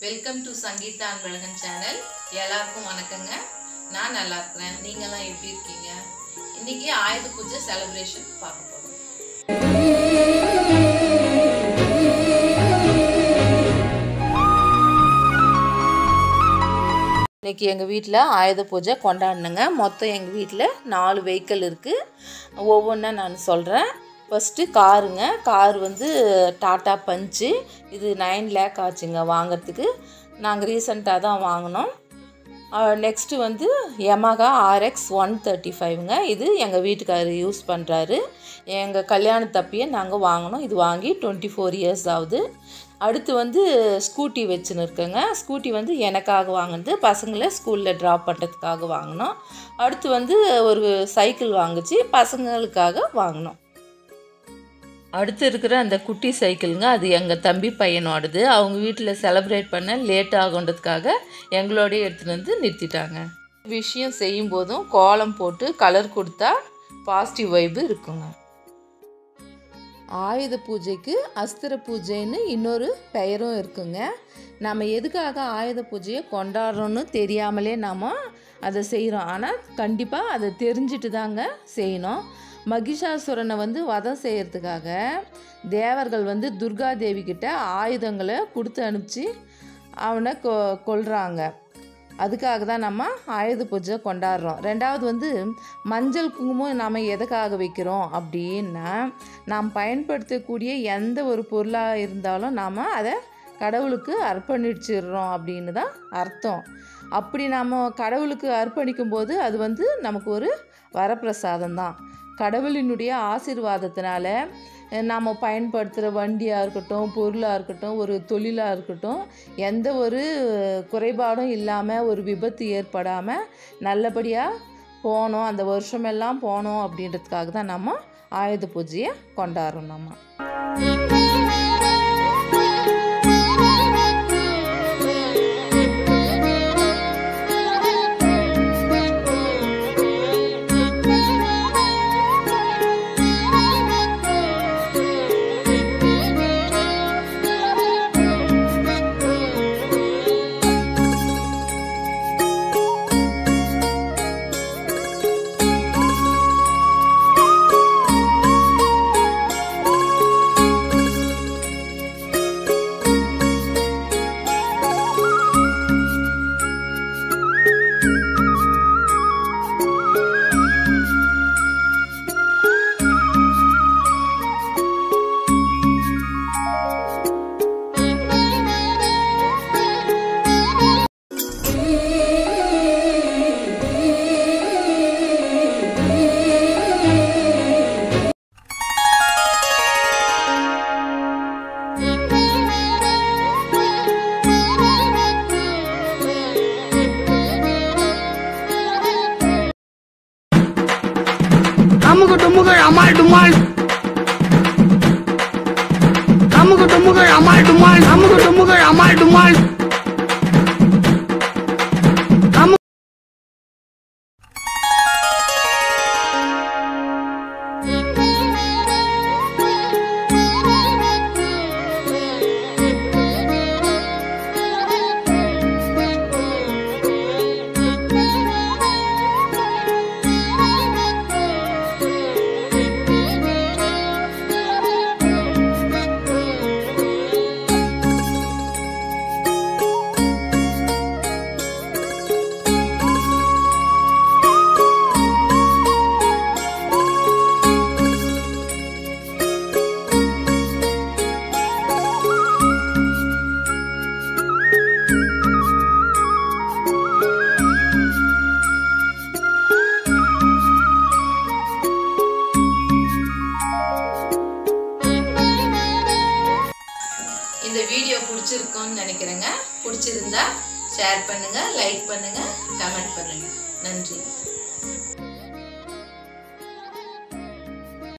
welcome to Sangeetha Anbazhagan channel எல்லாருக்கும் வணக்கங்க நான் நல்லா இருக்கிறேன் நீங்களாம் எப்படி இருக்கீங்க இன்னைக்கு ஆயுத பூஜை செலிப்ரேஷன் பார்க்க போகிறோம் இன்றைக்கி எங்கள் வீட்டில் ஆயுத பூஜை கொண்டாடினங்க மொத்தம் எங்கள் வீட்டில் நாலு வெஹிக்கிள் இருக்குது ஒவ்வொன்றா நான் சொல்கிறேன் ஃபஸ்ட்டு காருங்க கார் வந்து டாட்டா பஞ்சு இது நைன் லேக் ஆச்சுங்க வாங்குறதுக்கு நாங்கள் ரீசண்டாக தான் வாங்கினோம் நெக்ஸ்ட்டு வந்து யமகா ஆர்எக்ஸ் ஒன் தேர்ட்டி ஃபைவ்ங்க இது எங்கள் வீட்டுக்காரர் யூஸ் பண்ணுறாரு எங்கள் கல்யாணத்தப்பையே நாங்கள் வாங்கினோம் இது வாங்கி டுவெண்ட்டி ஃபோர் இயர்ஸ் ஆகுது அடுத்து வந்து ஸ்கூட்டி வச்சுன்னு இருக்கேங்க ஸ்கூட்டி வந்து எனக்காக வாங்கினது பசங்களை ஸ்கூலில் ட்ராப் பண்ணுறதுக்காக வாங்கினோம் அடுத்து வந்து ஒரு சைக்கிள் வாங்குச்சு பசங்களுக்காக வாங்கினோம் அடுத்து இருக்கிற அந்த குட்டி சைக்கிளுங்க அது எங்கள் தம்பி பையனோடது அவங்க வீட்டில் செலிப்ரேட் பண்ண லேட் ஆகுன்றதுக்காக எங்களோடய எடுத்துகிட்டு வந்து நிறுத்திட்டாங்க விஷயம் செய்யும் போதும் கோலம் போட்டு கலர் கொடுத்தா பாசிட்டிவ் வைப்பு இருக்குங்க ஆயுத பூஜைக்கு அஸ்திர பூஜைன்னு இன்னொரு பெயரும் இருக்குங்க நம்ம எதுக்காக ஆயுத பூஜையை கொண்டாடுறோன்னு தெரியாமலே நாம் அதை செய்கிறோம் ஆனால் கண்டிப்பாக அதை தெரிஞ்சுட்டு தாங்க செய்யணும் மகிஷாசுரனை வந்து வதம் செய்கிறதுக்காக தேவர்கள் வந்து துர்கா தேவி கிட்ட ஆயுதங்களை கொடுத்து அனுப்பிச்சு அவனை கொ கொல்றாங்க அதுக்காக தான் நம்ம ஆயுத பூஜை கொண்டாடுறோம் ரெண்டாவது வந்து மஞ்சள் குங்குமம் நாம் எதுக்காக வைக்கிறோம் அப்படின்னா நாம் பயன்படுத்தக்கூடிய எந்த ஒரு பொருளாக இருந்தாலும் நாம் அதை கடவுளுக்கு அர்ப்பணிச்சிடுறோம் அப்படின்னு தான் அர்த்தம் அப்படி நாம் கடவுளுக்கு அர்ப்பணிக்கும் போது அது வந்து நமக்கு ஒரு வரப்பிரசாதம் தான் கடவுளினுடைய ஆசீர்வாதத்தினால நாம் பயன்படுத்துகிற வண்டியாக இருக்கட்டும் பொருளாக இருக்கட்டும் ஒரு தொழிலாக இருக்கட்டும் எந்த ஒரு குறைபாடும் இல்லாமல் ஒரு விபத்து ஏற்படாமல் நல்லபடியாக போனோம் அந்த வருஷமெல்லாம் போனோம் அப்படின்றதுக்காக தான் நம்ம ஆயுத பூஜையை கொண்டாடுறோம் நம்ம அமுகு டுமுகு அமால் டுமால் அமுகு டுமுகு அமால் டுமால் அமுகு டுமுகு அமால் டுமால் அமு இந்த வீடியோ பிடிச்சிருக்கும்னு நினைக்கிறேங்க பிடிச்சிருந்தா ஷேர் பண்ணுங்கள் லைக் பண்ணுங்கள் கமெண்ட் பண்ணுங்கள் நன்றி